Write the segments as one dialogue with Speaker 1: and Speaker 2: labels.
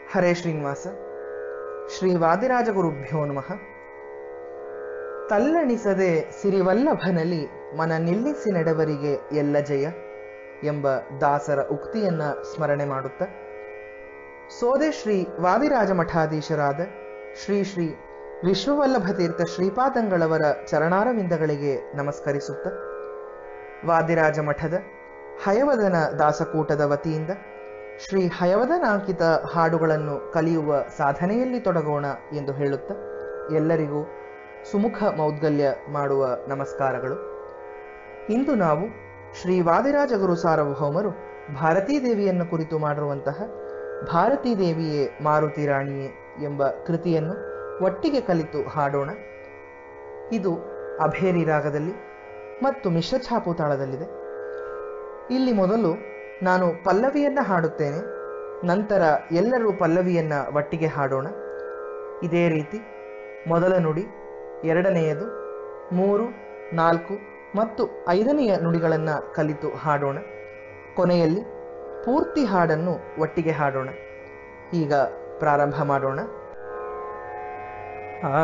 Speaker 1: ಹರೇ ಶ್ರೀನಿವಾಸ ಶ್ರೀ ವಾದಿರಾಜಗುರುಭ್ಯೋ ನಮಃ ತಲ್ಲಣಿಸದೆ ಸಿರಿವಲ್ಲಭನಲ್ಲಿ ಮನ ನಿಲ್ಲಿಸಿ ನಡೆವರಿಗೆ ಎಲ್ಲ ಜಯ ಎಂಬ ದಾಸರ ಉಕ್ತಿಯನ್ನ ಸ್ಮರಣೆ ಮಾಡುತ್ತಾ ಸೋದೆ ಶ್ರೀ ವಾದಿರಾಜ ಮಠಾಧೀಶರಾದ ಶ್ರೀ ಶ್ರೀ ವಿಶ್ವವಲ್ಲಭ ತೀರ್ಥ ಶ್ರೀಪಾದಂಗಳವರ ಚರಣಾರವಿಂದಗಳಿಗೆ ನಮಸ್ಕರಿಸುತ್ತ ವಾದಿರಾಜ ಮಠದ ಹಯವದನ ದಾಸಕೂಟದ ವತಿಯಿಂದ ಶ್ರೀ ಹಯವದನಾಂಕಿತ ಹಾಡುಗಳನ್ನು ಕಲಿಯುವ ಸಾಧನೆಯಲ್ಲಿ ತೊಡಗೋಣ ಎಂದು ಹೇಳುತ್ತಾ ಎಲ್ಲರಿಗೂ ಸುಮುಖ ಮೌದ್ಗಲ್ಯ ಮಾಡುವ ನಮಸ್ಕಾರಗಳು ಇಂದು ನಾವು ಶ್ರೀ ವಾದಿರಾಜ ಗುರು ಸಾರ್ವಭೌಮರು ಭಾರತೀ ದೇವಿಯನ್ನು ಕುರಿತು ಮಾಡಿರುವಂತಹ ಭಾರತೀ ದೇವಿಯೇ ಮಾರುತಿ ರಾಣಿಯೇ ಎಂಬ ಕೃತಿಯನ್ನು ಒಟ್ಟಿಗೆ ಕಲಿತು ಹಾಡೋಣ ಇದು ಅಭೇರಿ ರಾಗದಲ್ಲಿ ಮತ್ತು ಮಿಶ್ರಛಾಪು ತಾಳದಲ್ಲಿದೆ ಇಲ್ಲಿ ಮೊದಲು ನಾನು ಪಲ್ಲವಿಯನ್ನ ಹಾಡುತ್ತೇನೆ ನಂತರ ಎಲ್ಲರೂ ಪಲ್ಲವಿಯನ್ನ ಒಟ್ಟಿಗೆ ಹಾಡೋಣ ಇದೇ ರೀತಿ ಮೊದಲ ನುಡಿ ಎರಡನೆಯದು ಮೂರು ನಾಲ್ಕು ಮತ್ತು ಐದನೆಯ ನುಡಿಗಳನ್ನು ಕಲಿತು ಹಾಡೋಣ ಕೊನೆಯಲ್ಲಿ ಪೂರ್ತಿ ಹಾಡನ್ನು ಒಟ್ಟಿಗೆ ಹಾಡೋಣ ಈಗ ಪ್ರಾರಂಭ ಮಾಡೋಣ ಆ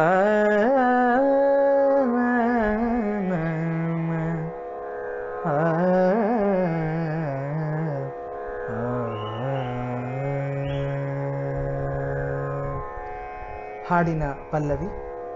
Speaker 1: ಹಾಡಿನ ಪಲ್ಲವಿ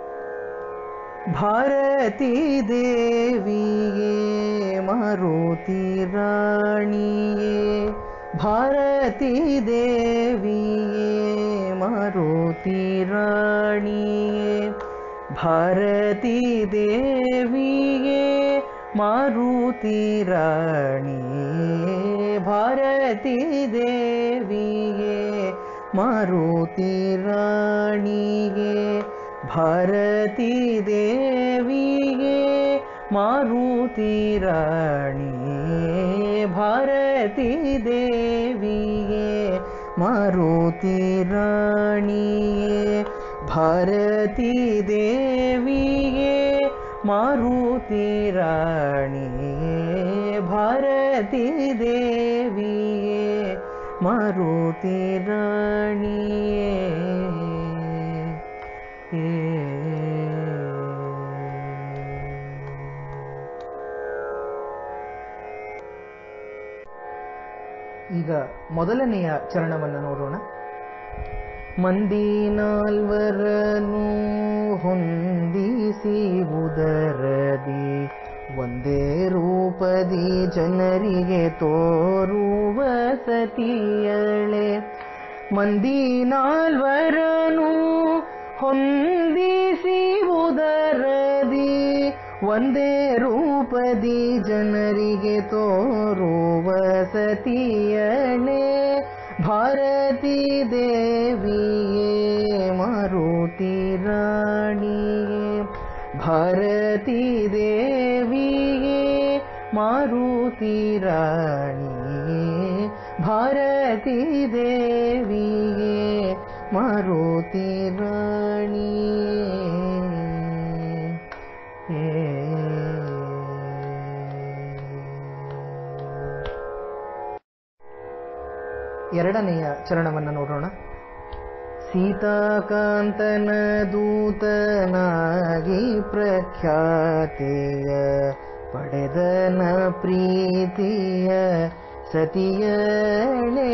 Speaker 1: ಭಾರತೀ ದೇವಿಯೇ ಮಾರುತಿ ರಾಣಿಯೇ ಭಾರತೀ ದೇವಿಯೇ ಮಾರುತಿ ರಾಣಿಯೇ ಭಾರತೀ ದೇವಿಯೇ ಮಾರುತಿ ರಾಣಿಯೇ ಭಾರತೀ ದೇವಿಯೇ ಮಾರುತಿ ರಾಣಿಯೇ ಭಾರತೀ ದೇವಿಯೇ ಮಾರುತಿ ರಾಣಿಯೇ ಭಾರತೀ ದೇವಿಯೇ ಮಾರುತಿ ರಾಣಿಯೇ ಭಾರತೀ ದೇವಿಯೇ ಮಾರುತಿ ರಾಣಿಯೇ ಭಾರತೀ ದೇವಿಯೇ ಮಾರುತಿ ರಾಣಿಯೇ ಈಗ ಮೊದಲನೆಯ ಚರಣವನ್ನು ನೋಡೋಣ ಮಂದಿ ನಾಲ್ವರನು ಹೊಂದಿಸಿ ಉದರದಿ ಒಂದೇ ರೂಪದಿ ಜನರಿಗೆ ತೋರುವ ಸತಿಯಳೆ ಮಂದಿ ನಾಲ್ವರನು ಹೊಂದಿಸಿ ಉದರದಿ ಒಂದೇ ರೂಪದಿ ಜನರಿಗೆ ತೋರುವ ಸತಿಯಳೆ ಭಾರತೀ ದೇವಿಯೇ ಮಾರುತಿ ರಾಣಿಯೇ ಭಾರತೀ ದೇವಿಯೇ ಮಾರುತಿ ರಾಣಿಯೇ ಭಾರತೀ ದೇವಿಯೇ ಮಾರುತಿ ಎರಡನೆಯ ಚರಣವನ್ನು ನೋಡೋಣ ಸೀತಾಕಾಂತನ ದೂತನಾಗಿ ಪ್ರಖ್ಯಾತೆಯ ಪಡೆದನ ಪ್ರೀತಿಯ ಸತಿಯಳೆ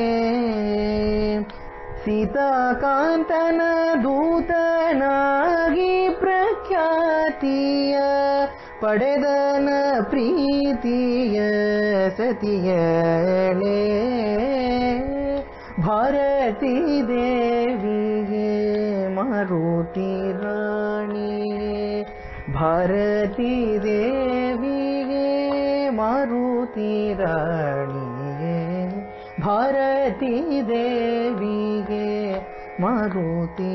Speaker 1: ಸೀತಾಕಾಂತನ ದೂತನಾಗಿ ಪ್ರಖ್ಯಾತಿಯ ಪಡೆದನ ಪ್ರೀತಿಯ ಸತಿಯಳೆ ಭಾರತೀ ದೇವಿಯೇ ಮಾರುತಿ ರಾಣಿಯೇ ಭಾರತೀ ದೇವಿಯೇ ಮಾರುತಿ ರಾಣಿಯೇ ಭಾರತೀ ದೇವಿಗೆ ಮಾರುತಿ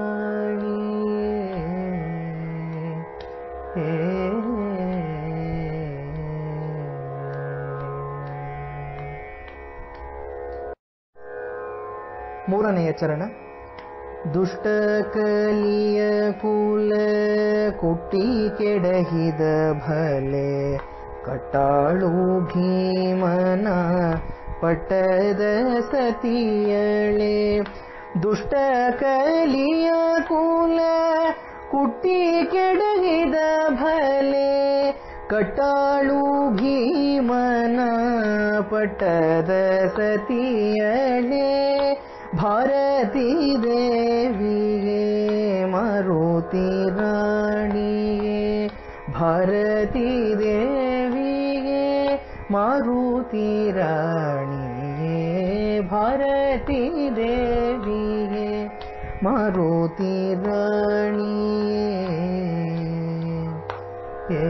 Speaker 1: ಮೂರನೆಯ ಚರಣ ದುಷ್ಟ ಕಲಿಯ ಕುಲ ಕುಟ್ಟಿ ಕೆಡಹಿದ ಭಲೆ ಕಟ್ಟಾಳು ಭೀಮನ ಪಟ್ಟದ ಸತಿಯಳೆ ದುಷ್ಟ ಕಲಿಯ ಕುಲ ಕುಟ್ಟಿ ಕೆಡಗಿದ ಭಲೆ ಕಟ್ಟಾಳು ಭೀಮನ ಪಟ್ಟದ ಸತಿಯಳೆ ಭಾರತೀ ದೇವಿಗೆ ಮಾರುತಿ ರಾಣಿಯೇ ಭಾರತೀ ದೇವಿಗೆ ಮಾರುತಿ ರಾಣಿಯೇ ಭಾರತೀ ದೇವಿಗೆ ಮಾರುತಿ ರಾಣಿಯೇ ಏ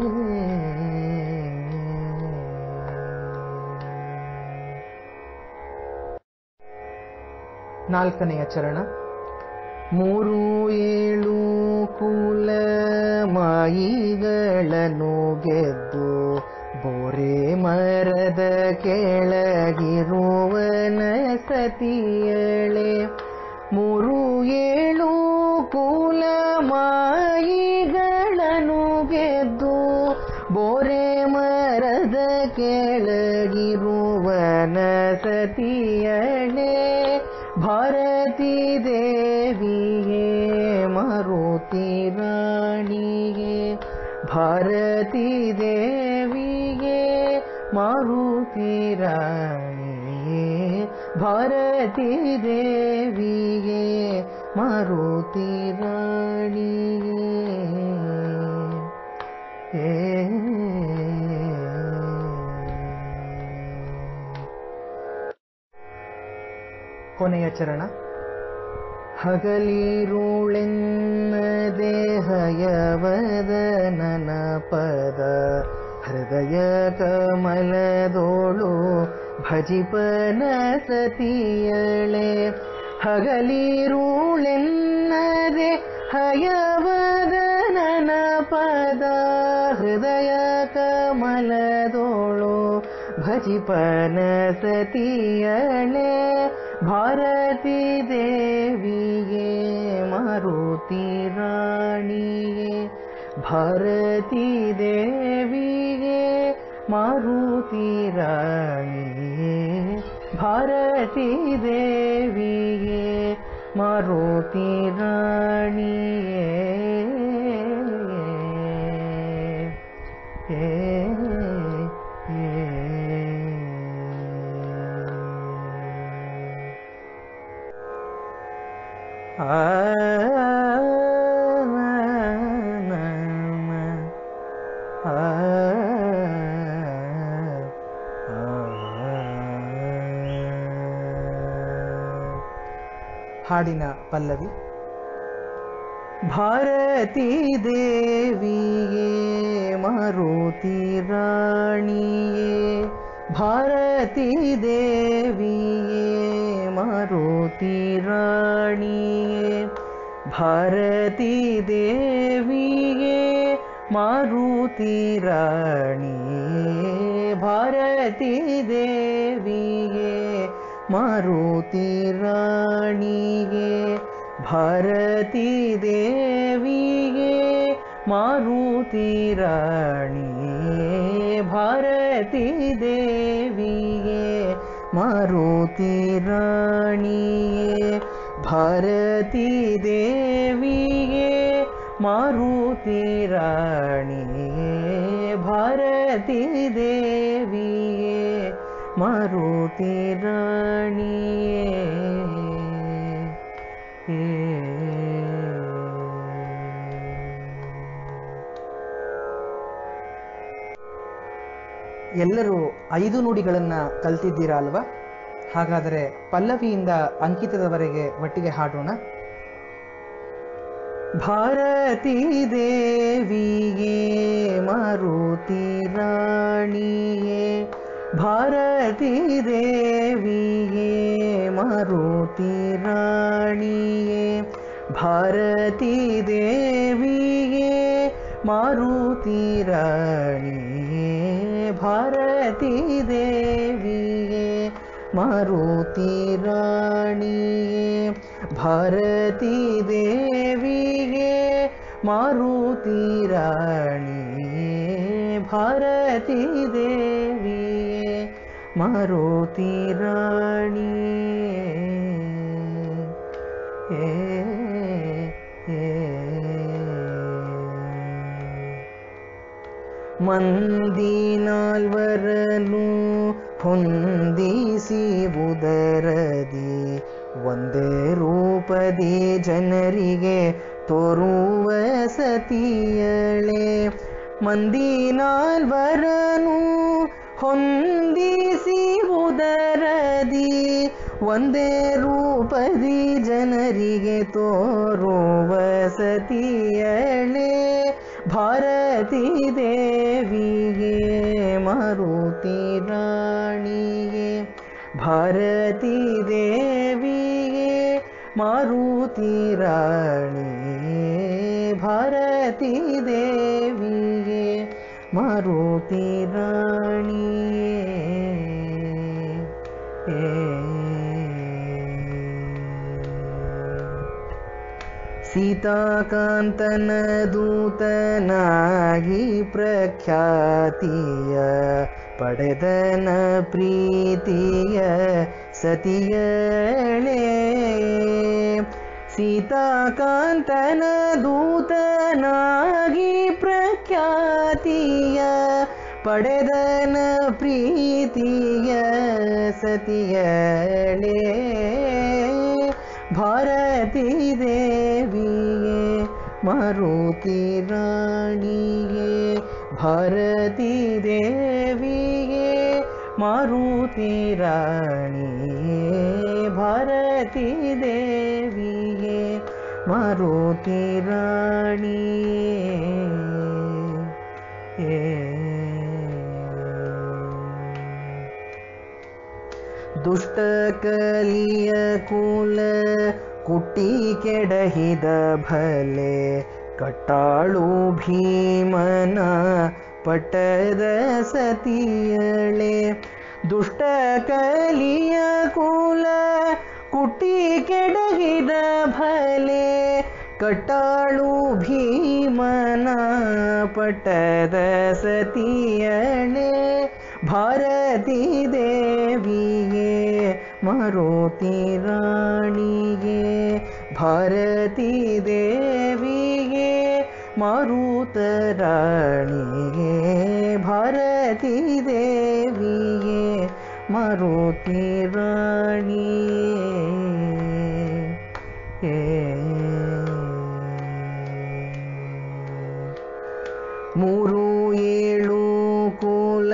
Speaker 1: ನಾಲ್ಕನೆಯ ಚರಣ ಮೂರು ಏಳು ಕುಲ ಮಾಯಿಗಳನ್ನು ಗೆದ್ದು ಬೋರೆ ಮರದ ಕೆಳಗಿರುವನ ಸತಿಯಳೆ ಮೂರು ಏಳು ಕುಲ ಮಾಯಿಗಳನ್ನು ಗೆದ್ದು ಬೋರೆ ಮರದ ಕೆಳಗಿರುವನ ಸತಿಯಳೆ ಭಾರತೀ ದೇವಿಗೆ ಮಾರುತಿ ರಾಣಿಗೆ ಭಾರತೀ ದೇವಿಗೆ ಮಾರುತಿ ರಾಣಿಗೆ ಭಾರತೀ ದೇವಿಗೆ ಮಾರುತಿ ರಾಣಿಗೆ ಏ ಕೊನೆಯ ಚರಣ ಹಗಲಿರುಳೆನ್ನ ದೇಹಯವದನನ ಪದ ಹೃದಯ ಕಮಲದೋಳು ಭಜಿಪನ ಸತಿಯಳೆ ಹಗಲಿರುಳೆನ್ನದೆ ಹಯವದನನ ಪದ ಹೃದಯ ಕಮಲದೋಳು ಭಜಿಪನ ಸತಿಯಳೆ ಭಾರತೀ ದೇವಿಗೆ ಮಾರುತಿ ರಾಣಿಗೆ ಭಾರತೀ ದೇವಿಗೆ ಮಾರುತಿ ರಾಣಿಗೆ ಭಾರತೀ ದೇವಿಗೆ ಮಾರುತಿ ರಾಣಿಗೆ ಏ ಹಾಡಿನ ಪಲ್ಲವಿ ಭಾರತೀ ದೇವಿಗೆ ಮಾರುತಿ ರಾಣಿಯೇ ಭಾರತೀ ದೇವಿಗೆ ಮಾರುತಿ ರಾಣಿಯೇ ಭಾರತೀ ದೇವಿಗೆ ಮಾರುತಿ ರಾಣಿಯೇ ಭಾರತೀ ದೇವಿಗೆ ಮಾರುತಿ ರಾಣಿಗೆ ಭಾರತೀ ದೇವಿಗೆ ಮಾರುತಿ ರಾಣಿಯೇ ಭಾರತೀ ದೇವಿಗೆ ಮಾರುತಿ ರಾಣಿಯೇ ಭಾರತೀ ದೇವಿಗೆ ಮಾರುತಿ ರಾಣಿಯೇ ಭಾರತೀ ದೇವಿಗೆ ಮಾರುತಿ ರಾಣಿಯೇ ಎಲ್ಲರೂ ಐದು ನುಡಿಗಳನ್ನು ಕಲ್ತಿದ್ದೀರಾ ಅಲ್ವಾ ಹಾಗಾದರೆ ಪಲ್ಲವಿಯಿಂದ ಅಂಕಿತದವರೆಗೆ ಒಟ್ಟಿಗೆ ಹಾಡೋಣ ಭಾರತೀ ದೇವಿಗೆ ಮಾರುತಿ ರಾಣಿಯೇ ಭಾರತೀ ದೇವಿಗೆ ಮಾರುತಿ ರಾಣಿಯೇ ಭಾರತೀ ದೇವಿಗೆ ಮಾರುತಿ ರಾಣಿಯೇ ಭಾರತೀ ದೇವಿಗೆ ಮಾರುತಿ ರಾಣಿಯೇ ಭಾರತೀ ದೇವಿಗೆ ಮಾರುತಿ ರಾಣಿಯೇ ಭಾರತೀ ದೇವಿಗೆ ಮಾರುತಿ ರಾಣಿಯೇ ಏ ಏ ಮಂದಿ ನಾಲ್ವರನು ಹೊಂದಿಸಿ ಉದರದಿ ಒಂದೇ ರೂಪದಿ ಜನರಿಗೆ ತೋರುವ ಸತಿಯಳೆ ಮಂದಿ ನಾಲ್ವರನು ಹೊಂದಿಸಿ ಉದರದಿ ಒಂದೇ ರೂಪದಿ ಜನರಿಗೆ ತೋರುವ ಸತಿಯಳೆ ಭಾರತೀ ದೇವಿಗೆ ಮಾರುತಿ ರಾಣಿಗೆ ಭಾರತೀ ದೇವಿಗೆ ಮಾರುತಿ ರಾಣಿಗೆ ಭಾರತೀ ದೇವಿಗೆ ಮಾರುತಿ ರಾಣಿಯೇ ಸೀತಾಕಾಂತನ ದೂತನಾಗಿ ಪ್ರಖ್ಯಾತಿಯ ಪಡೆದನ ಪ್ರೀತಿಯ ಸತಿಯಳೆ ಸೀತಾಕಾಂತನ ದೂತನಾಗಿ ಪ್ರಖ್ಯಾತಿಯ ಪಡೆದನ ಪ್ರೀತಿಯ ಸತಿಯಳೆ ಭಾರತೀ ದೇವಿಯೇ ಮಾರುತಿ ರಾಣಿಯೇ ಭಾರತೀ ದೇವಿಯೇ ಮಾರುತಿ ರಾಣಿಯೇ ಭಾರತೀ ದೇವಿಯೇ ಮಾರುತಿ ರಾಣಿಯೇ ದುಷ್ಟಕಲಿಯ ಕುಲ ಕುಟ್ಟಿ ಕೆಡಹಿದ ಭಲೆ ಕಟ್ಟಾಳು ಭೀಮನ ಪಟ್ಟದ ಸತಿಯಳೆ ದುಷ್ಟಕಲಿಯ ಕುಲ ಕುಟ್ಟಿ ಕೆಡಹಿದ ಭಲೆ ಕಟ್ಟಾಳು ಭೀಮನ ಪಟ್ಟದ ಸತಿಯಳೆ ಭಾರತೀ ದೇವಿಗೆ ಮಾರುತಿ ರಾಣಿಗೆ ಭಾರತೀ ದೇವಿಗೆ ಮಾರುತ ರಾಣಿಗೆ ಭಾರತೀ ದೇವಿಗೆ ಮಾರುತಿ ರಾಣಿಯೇ ಮೂರು ಏಳು ಕುಲ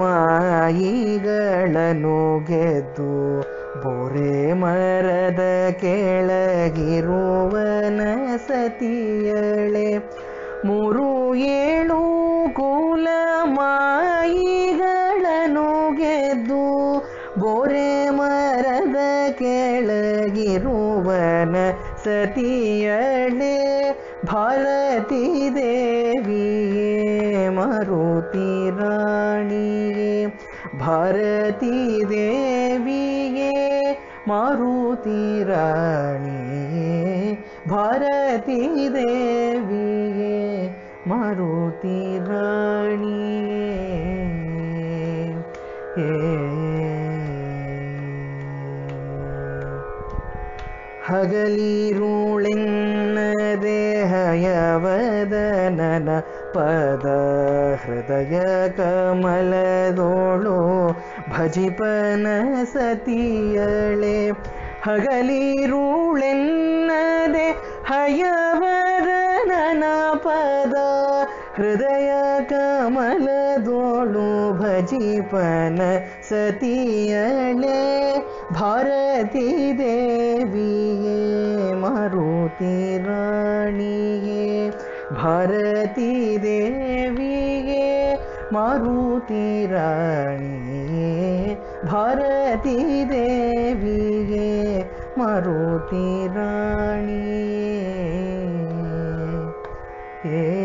Speaker 1: ಮಾಯಿಗಳನ್ನು ಗೆದ್ದು ಬೋರೆ ಮರದ ಕೆಳಗಿರುವನ ಸತಿಯಳೆ ಮೂರು ಏಳು ಕುಲ ಮಾಯಿಗಳನ್ನು ಗೆದ್ದು ಬೋರೆ ಮರದ ಕೆಳಗಿರುವನ ಸತಿಯಳೆ ಭಾರತೀ ದೇವಿಯೇ ಮಾರುತಿ ರಾಣಿಯೇ ಭಾರತೀ ದೇವಿಯೇ ಮಾರುತಿ ರಾಣಿಯೇ ಭಾರತೀ ದೇವಿಯೇ ಮಾರುತಿ ರಾಣಿಯೇ ಹಗಲಿರುಳೆನ್ನ ದೇಹಯವದನನ ಪದ ಹೃದಯ ಕಮಲದೋಳು ಭಜಿಪನ ಸತಿಯಳೆ ಹಗಲಿರುಳೆನ್ನದೆ ಹಯವದನನ ಪದ ಹೃದಯ ಕಮಲದೋಳು ಭಜಿಪನ ಸತಿಯಳೆ ಭಾರತೀ ದೇವಿಯೇ ಮಾರುತಿ ರಾಣಿಯೇ ಭಾರತೀ ದೇವಿಯೇ ಮಾರುತಿ ರಾಣಿಯೇ ಭಾರತೀ ದೇವಿಯೇ ಮಾರುತಿ ರಾಣಿಯೇ ಏ